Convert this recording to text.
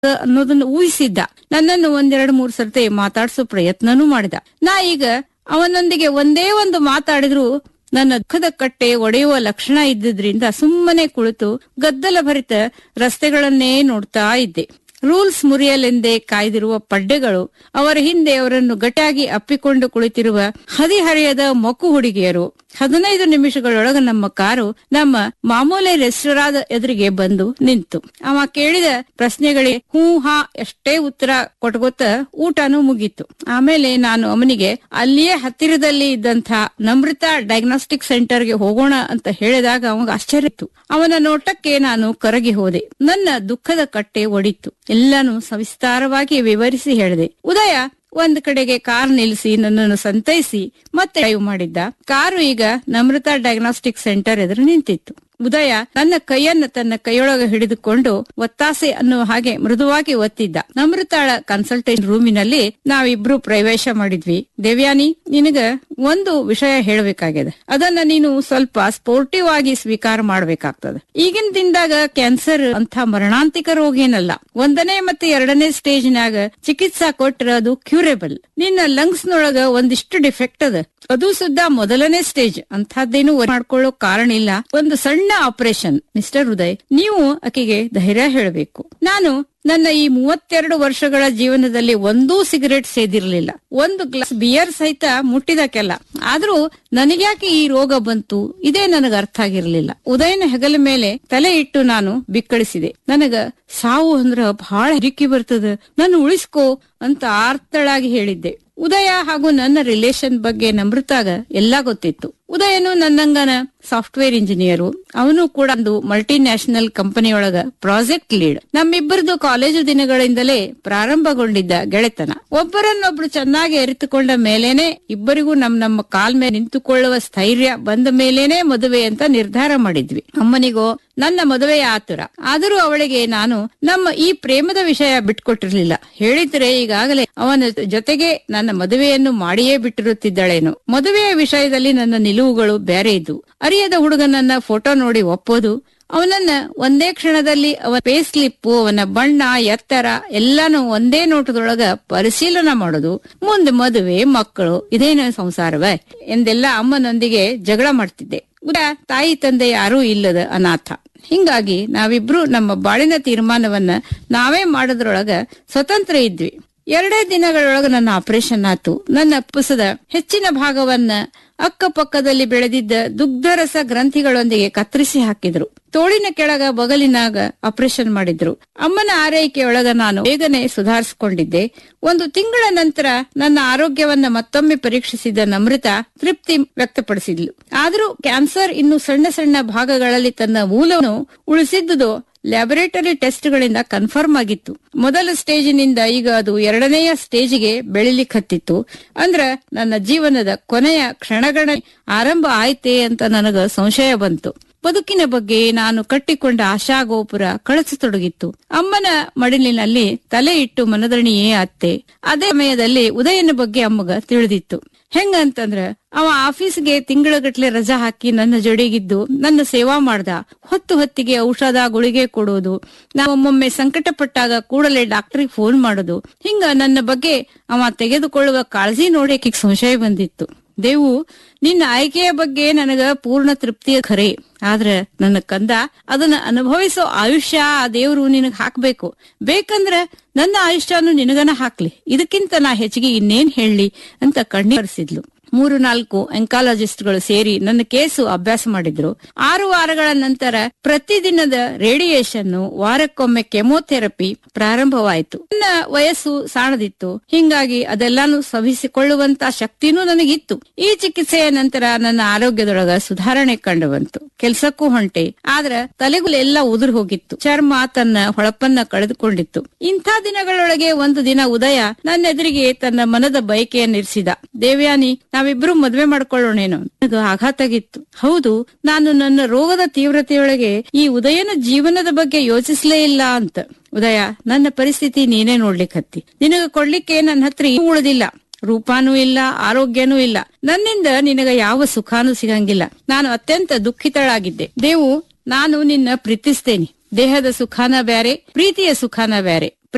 ಅನ್ನೋದನ್ನ ಊಹಿಸಿದ್ದ ನನ್ನನ್ನು ಒಂದೆರಡು ಮೂರು ಸರ್ತಿ ಮಾತಾಡ್ಸೋ ಪ್ರಯತ್ನನೂ ಮಾಡಿದ ನಾ ಈಗ ಅವನೊಂದಿಗೆ ಒಂದೇ ಒಂದು ಮಾತಾಡಿದ್ರು ನನ್ನ ದುಃಖದ ಕಟ್ಟೆ ಒಡೆಯುವ ಲಕ್ಷಣ ಇದ್ದಿದ್ರಿಂದ ಸುಮ್ಮನೆ ಕುಳಿತು ಗದ್ದಲ ಭರಿತ ರಸ್ತೆಗಳನ್ನೇ ನೋಡ್ತಾ ಇದ್ದೆ ರೂಲ್ಸ್ ಮುರಿಯಲೆಂದೇ ಕಾಯ್ದಿರುವ ಪಡ್ಡೆಗಳು ಅವರ ಹಿಂದೆ ಅವರನ್ನು ಗಟ್ಟಾಗಿ ಅಪ್ಪಿಕೊಂಡು ಕುಳಿತಿರುವ ಹದಿಹರೆಯದ ಮೊಕ್ಕು ಹುಡುಗಿಯರು ಹದಿನೈದು ನಿಮಿಷಗಳೊಳಗ ನಮ್ಮ ಕಾರು ನಮ್ಮ ಮಾಮೂಲಿ ರೆಸ್ಟೋರಾದ ಎದುರಿಗೆ ಬಂದು ನಿಂತು ಅವ ಕೇಳಿದ ಪ್ರಶ್ನೆಗಳಿಗೆ ಹೂ ಹಾ ಎಷ್ಟೇ ಉತ್ತರ ಕೊಟ್ಗೊತ್ತ ಊಟನೂ ಮುಗೀತು ಆಮೇಲೆ ನಾನು ಅವನಿಗೆ ಅಲ್ಲಿಯೇ ಹತ್ತಿರದಲ್ಲಿ ಇದ್ದಂಥ ನಮೃತ ಡಯಾಗ್ನೋಸ್ಟಿಕ್ ಸೆಂಟರ್ಗೆ ಹೋಗೋಣ ಅಂತ ಹೇಳಿದಾಗ ಅವಾಗ ಆಶ್ಚರ್ಯ ಇತ್ತು ಅವನ ನೋಟಕ್ಕೆ ನಾನು ಕರಗಿ ಹೋದೆ ನನ್ನ ದುಃಖದ ಕಟ್ಟೆ ಒಡಿತು ಎಲ್ಲಾನು ಸವಿಸ್ತಾರವಾಗಿ ವಿವರಿಸಿ ಹೇಳಿದೆ ಉದಯ ಒಂದ್ ಕಡೆಗೆ ಕಾರ್ ನಿಲ್ಲಿಸಿ ನನ್ನನ್ನು ಸಂತೈಸಿ ಮತ್ತೆ ಡ್ರೈವ್ ಮಾಡಿದ್ದ ಕಾರು ಈಗ ನಮೃತ ಡಯಾಗ್ನೋಸ್ಟಿಕ್ ಸೆಂಟರ್ ಎದುರು ನಿಂತಿತ್ತು ಉದಯ ನನ್ನ ಕೈಯನ್ನ ತನ್ನ ಕೈಯೊಳಗೆ ಹಿಡಿದುಕೊಂಡು ಒತ್ತಾಸೆ ಅನ್ನುವ ಹಾಗೆ ಮೃದುವಾಗಿ ಒತ್ತಿದ್ದ ನಮೃತಾಳ ಕನ್ಸಲ್ಟೇಷನ್ ರೂಮಿನಲ್ಲಿ ನಾವಿಬ್ರು ಪ್ರವೇಶ ಮಾಡಿದ್ವಿ ದೇವ್ಯಾನಿ ನಿನಗ ಒಂದು ವಿಷಯ ಹೇಳಬೇಕಾಗಿದೆ ಅದನ್ನ ನೀನು ಸ್ವಲ್ಪ ಸ್ಪೋರ್ಟಿವ್ ಆಗಿ ಸ್ವೀಕಾರ ಮಾಡ್ಬೇಕಾಗ್ತದೆ ಈಗಿನ ದಿನದಾಗ ಕ್ಯಾನ್ಸರ್ ಅಂತ ಮರಣಾಂತಿಕ ರೋಗ ಏನಲ್ಲ ಒಂದನೇ ಮತ್ತೆ ಎರಡನೇ ಸ್ಟೇಜ್ನಾಗ ಚಿಕಿತ್ಸಾ ಕೊಟ್ರ ಅದು ಕ್ಯೂರೇಬಲ್ ನಿನ್ನ ಲಂಗ್ಸ್ ನೊಳಗ ಒಂದಿಷ್ಟು ಡಿಫೆಕ್ಟ್ ಅದ ಅದು ಸುದ್ದ ಮೊದಲನೇ ಸ್ಟೇಜ್ ಅಂತಹದ್ದೇನು ಮಾಡ್ಕೊಳ್ಳೋ ಕಾರಣ ಇಲ್ಲ ಒಂದು ಸಣ್ಣ ಆಪರೇಷನ್ ಮಿಸ್ಟರ್ ಉದಯ್ ನೀವು ಆಕೆಗೆ ಧೈರ್ಯ ಹೇಳಬೇಕು ನಾನು ನನ್ನ ಈ ಮೂವತ್ತೆರಡು ವರ್ಷಗಳ ಜೀವನದಲ್ಲಿ ಒಂದೂ ಸಿಗರೆಟ್ ಸೇದಿರ್ಲಿಲ್ಲ ಒಂದು ಗ್ಲಾಸ್ ಬಿಯರ್ ಸಹಿತ ಮುಟ್ಟಿದಕ್ಕೆಲ್ಲ ಆದ್ರೂ ನನಗ್ಯಾಕೆ ಈ ರೋಗ ಬಂತು ಇದೇ ನನಗ ಅರ್ಥ ಆಗಿರ್ಲಿಲ್ಲ ಉದಯನ ಹೆಗಲ ಮೇಲೆ ತಲೆ ಇಟ್ಟು ನಾನು ಬಿಕ್ಕಳಿಸಿದೆ ನನಗ ಸಾವು ಅಂದ್ರ ಬಹಳ ಹಿರಿಕಿ ಬರ್ತದ ನನ್ನ ಉಳಿಸ್ಕೋ ಅಂತ ಆರ್ತಳಾಗಿ ಹೇಳಿದ್ದೆ ಉದಯ ಹಾಗೂ ನನ್ನ ರಿಲೇಶನ್ ಬಗ್ಗೆ ನಮೃತಾಗ ಎಲ್ಲಾ ಗೊತ್ತಿತ್ತು ಉದಯನು ನನ್ನಂಗನ ಸಾಫ್ಟ್ವೇರ್ ಇಂಜಿನಿಯರು ಅವನು ಕೂಡ ಒಂದು ಮಲ್ಟಿ ನ್ಯಾಷನಲ್ ಕಂಪನಿಯೊಳಗ ಪ್ರಾಜೆಕ್ಟ್ ಲೀಡ್ ನಮ್ಮಿಬ್ಬರದು ಕಾಲೇಜು ದಿನಗಳಿಂದಲೇ ಪ್ರಾರಂಭಗೊಂಡಿದ್ದ ಗೆಳೆತನ ಒಬ್ಬರನ್ನೊಬ್ರು ಚೆನ್ನಾಗಿ ಅರಿತುಕೊಂಡ ಮೇಲೇನೆ ಇಬ್ಬರಿಗೂ ನಮ್ ನಮ್ಮ ಕಾಲ್ ಮೇಲೆ ನಿಂತುಕೊಳ್ಳುವ ಸ್ಥೈರ್ಯ ಬಂದ ಮೇಲೇನೆ ಮದುವೆ ಅಂತ ನಿರ್ಧಾರ ಮಾಡಿದ್ವಿ ಅಮ್ಮನಿಗೋ ನನ್ನ ಮದುವೆಯ ಆತುರ ಆದರೂ ಅವಳಿಗೆ ನಾನು ನಮ್ಮ ಈ ಪ್ರೇಮದ ವಿಷಯ ಬಿಟ್ಕೊಟ್ಟಿರ್ಲಿಲ್ಲ ಹೇಳಿದ್ರೆ ಈಗಾಗಲೇ ಅವನ ಜೊತೆಗೆ ನನ್ನ ಮದುವೆಯನ್ನು ಮಾಡಿಯೇ ಬಿಟ್ಟಿರುತ್ತಿದ್ದಳೇನು ಮದುವೆಯ ವಿಷಯದಲ್ಲಿ ನನ್ನ ನಿಲುವುಗಳು ಬೇರೆ ಇದ್ದು ಅರಿಯದ ಹುಡುಗನನ್ನ ಫೋಟೋ ನೋಡಿ ಒಪ್ಪೋದು ಅವನನ್ನ ಒಂದೇ ಕ್ಷಣದಲ್ಲಿ ಅವನ ಫೇಸ್ ಸ್ಲಿಪ್ಪು ಅವನ ಬಣ್ಣ ಎತ್ತರ ಎಲ್ಲಾನು ಒಂದೇ ನೋಟದೊಳಗ ಪರಿಶೀಲನೆ ಮಾಡೋದು ಮುಂದೆ ಮದುವೆ ಮಕ್ಕಳು ಇದೇನ ಸಂಸಾರವೇ ಎಂದೆಲ್ಲ ಅಮ್ಮನೊಂದಿಗೆ ಜಗಳ ಮಾಡ್ತಿದ್ದೆ ಉದ ತಾಯಿ ತಂದೆ ಯಾರೂ ಇಲ್ಲದ ಅನಾಥ ಹಿಂಗಾಗಿ ನಾವಿಬ್ರು ನಮ್ಮ ಬಾಳಿನ ತೀರ್ಮಾನವನ್ನ ನಾವೇ ಮಾಡೋದ್ರೊಳಗ ಸ್ವತಂತ್ರ ಇದ್ವಿ ಎರಡೇ ದಿನಗಳೊಳಗ ನನ್ನ ಆಪರೇಷನ್ ಆತು ನನ್ನ ಪುಸದ ಹೆಚ್ಚಿನ ಭಾಗವನ್ನ ಅಕ್ಕಪಕ್ಕದಲ್ಲಿ ಬೆಳೆದಿದ್ದ ದುಗ್ಧರಸ ಗ್ರಂಥಿಗಳೊಂದಿಗೆ ಕತ್ತರಿಸಿ ಹಾಕಿದ್ರು ತೋಳಿನ ಕೆಳಗ ಬಗಲಿನಾಗ ಆಪರೇಷನ್ ಮಾಡಿದ್ರು ಅಮ್ಮನ ಆರೈಕೆಯೊಳಗ ನಾನು ಬೇಗನೆ ಸುಧಾರಿಸಿಕೊಂಡಿದ್ದೆ ಒಂದು ತಿಂಗಳ ನಂತರ ನನ್ನ ಆರೋಗ್ಯವನ್ನ ಮತ್ತೊಮ್ಮೆ ಪರೀಕ್ಷಿಸಿದ ನಮೃತ ತೃಪ್ತಿ ವ್ಯಕ್ತಪಡಿಸಿದ್ಲು ಆದರೂ ಕ್ಯಾನ್ಸರ್ ಇನ್ನು ಸಣ್ಣ ಸಣ್ಣ ಭಾಗಗಳಲ್ಲಿ ತನ್ನ ಮೂಲವನ್ನು ಉಳಿಸಿದ್ದುದು ಲ್ಯಾಬೊರೇಟರಿ ಟೆಸ್ಟ್ಗಳಿಂದ ಕನ್ಫರ್ಮ್ ಆಗಿತ್ತು ಮೊದಲ ಸ್ಟೇಜಿನಿಂದ ಈಗ ಅದು ಎರಡನೆಯ ಸ್ಟೇಜಿಗೆ ಬೆಳಿಲಿಕ್ಕತ್ತಿತ್ತು ಅಂದ್ರ ನನ್ನ ಜೀವನದ ಕೊನೆಯ ಕ್ಷಣಗಳ ಆರಂಭ ಆಯ್ತೆ ಅಂತ ನನಗ ಸಂಶಯ ಬಂತು ಬದುಕಿನ ಬಗ್ಗೆ ನಾನು ಕಟ್ಟಿಕೊಂಡ ಆಶಾಗೋಪುರ ಕಳಚತೊಡಗಿತ್ತು ಅಮ್ಮನ ಮಡಿಲಿನಲ್ಲಿ ತಲೆ ಇಟ್ಟು ಮನದಣಿಯೇ ಅತ್ತೆ ಅದೇ ಸಮಯದಲ್ಲಿ ಉದಯನ ಬಗ್ಗೆ ಅಮ್ಮಗ ತಿಳಿದಿತ್ತು ಹೆಂಗಂತಂದ್ರ ಅವ ಆಫೀಸ್ಗೆ ತಿಂಗಳಗಟ್ಲೆ ರಜಾ ಹಾಕಿ ನನ್ನ ಜೊಡೆಗಿದ್ದು ನನ್ನ ಸೇವಾ ಮಾಡ್ದ ಹೊತ್ತು ಹೊತ್ತಿಗೆ ಔಷಧ ಗುಳಿಗೆ ಕೊಡೋದು ನಾವೊಮ್ಮೊಮ್ಮೆ ಸಂಕಟ ಪಟ್ಟಾಗ ಕೂಡಲೇ ಡಾಕ್ಟರ್ಗೆ ಫೋನ್ ಮಾಡೋದು ಹಿಂಗ ನನ್ನ ಬಗ್ಗೆ ಅವ ತೆಗೆದುಕೊಳ್ಳುವ ಕಾಳಜಿ ನೋಡಿ ಆಕಿಗ್ ಸಂಶಯ ಬಂದಿತ್ತು ದೇವು ನಿನ್ನ ಆಯ್ಕೆಯ ಬಗ್ಗೆ ನನಗ ಪೂರ್ಣ ತೃಪ್ತಿಯ ಖರೆ ಆದ್ರ ನನ್ನ ಕಂದ ಅದನ್ನ ಅನುಭವಿಸೋ ಆಯುಷ್ಯ ಆ ದೇವ್ರು ನಿನಗ್ ಹಾಕ್ಬೇಕು ಬೇಕಂದ್ರ ನನ್ನ ಆಯುಷ್ಯನು ನಿನಗನ ಹಾಕ್ಲಿ ಇದಕ್ಕಿಂತ ನಾ ಹೆಚ್ಚಿಗೆ ಇನ್ನೇನ್ ಹೇಳಿ ಅಂತ ಕಣ್ಣೀರಿಸಿದ್ಲು ಮೂರು ನಾಲ್ಕು ಎಂಕಾಲಜಿಸ್ಟ್ಗಳು ಸೇರಿ ನನ್ನ ಕೇಸು ಅಭ್ಯಾಸ ಮಾಡಿದ್ರು ಆರು ವಾರಗಳ ನಂತರ ಪ್ರತಿದಿನದ ರೇಡಿಯೇಷನ್ ವಾರಕ್ಕೊಮ್ಮೆ ಕೆಮೊಥೆರಪಿ ಪ್ರಾರಂಭವಾಯಿತು ನನ್ನ ವಯಸ್ಸು ಸಾಣದಿತ್ತು ಹಿಂಗಾಗಿ ಅದೆಲ್ಲಾನು ಸವಿಸಿಕೊಳ್ಳುವಂತ ಶಕ್ತಿನೂ ನನಗಿತ್ತು ಈ ಚಿಕಿತ್ಸೆಯ ನಂತರ ನನ್ನ ಆರೋಗ್ಯದೊಳಗ ಸುಧಾರಣೆ ಕಂಡು ಬಂತು ಕೆಲ್ಸಕ್ಕೂ ಹೊಂಟೆ ಆದ್ರ ತಲೆಗುಲೆಲ್ಲ ಉದುರು ಹೋಗಿತ್ತು ಚರ್ಮ ತನ್ನ ಹೊಳಪನ್ನ ಕಳೆದುಕೊಂಡಿತ್ತು ಇಂಥ ದಿನಗಳೊಳಗೆ ಒಂದು ದಿನ ಉದಯ ನನ್ನ ಎದುರಿಗೆ ತನ್ನ ಮನದ ಬಯಕೆಯನ್ನಿರಿಸಿದ ದೇವ್ಯಾನಿ ನಾವಿಬ್ರು ಮದ್ವೆ ಮಾಡ್ಕೊಳ್ಳೋಣೇನೋ ನನಗೆ ಆಘಾತ ಆಗಿತ್ತು ಹೌದು ನಾನು ನನ್ನ ರೋಗದ ತೀವ್ರತೆಯೊಳಗೆ ಈ ಉದಯನ ಜೀವನದ ಬಗ್ಗೆ ಯೋಚಿಸ್ಲೇ ಇಲ್ಲ ಅಂತ ಉದಯ ನನ್ನ ಪರಿಸ್ಥಿತಿ ನೀನೇ ನೋಡ್ಲಿಕ್ಕತ್ತಿ ನಿನಗ ಕೊಡ್ಲಿಕ್ಕೆ ನನ್ನ ಹತ್ರ ಏನೂ ಉಳಿದಿಲ್ಲ ರೂಪಾನೂ ಇಲ್ಲ ಆರೋಗ್ಯನೂ ಇಲ್ಲ ನನ್ನಿಂದ ನಿನಗ ಯಾವ ಸುಖಾನೂ ಸಿಗಂಗಿಲ್ಲ ನಾನು ಅತ್ಯಂತ ದುಃಖಿತಳಾಗಿದ್ದೆ ದೇವು ನಾನು ನಿನ್ನ ಪ್ರೀತಿಸ್ತೇನೆ ದೇಹದ ಸುಖಾನ ಬ್ಯಾರೆ ಪ್ರೀತಿಯ ಸುಖಾನ ಬ್ಯಾರೆ